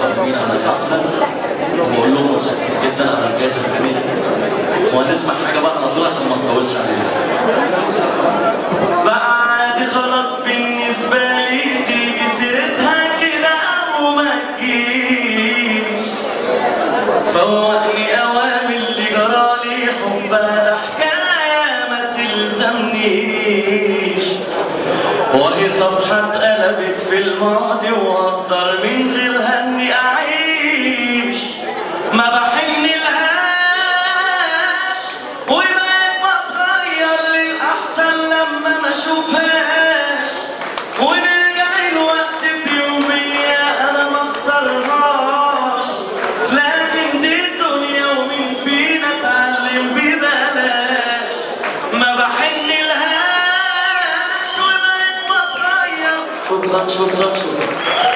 طيبين على الحفله وبقول لهم متشكر جدا على الجائزه الجميله وهنسمع حاجه بقى على طول عشان ما نطولش عليها بقى عادي خلاص بالنسبه لي تيجي سيرتها كده وما تجيش فوقني اوامر اللي جرالي حبها ده حكايه ما تلزمنيش وهي صفحة اتقلبت في الماضي وأقدر من غيرها إني أعيش ما بحن لهاش وبقيت بتغير للأحسن لما ما أشوفهاش ونرجع الوقت في يومية أنا ما اختارهاش لكن دي الدنيا ومين فينا اتعلم ببلاش ما بحن لهاش وبقيت بتغير شكرا شكرا شكرا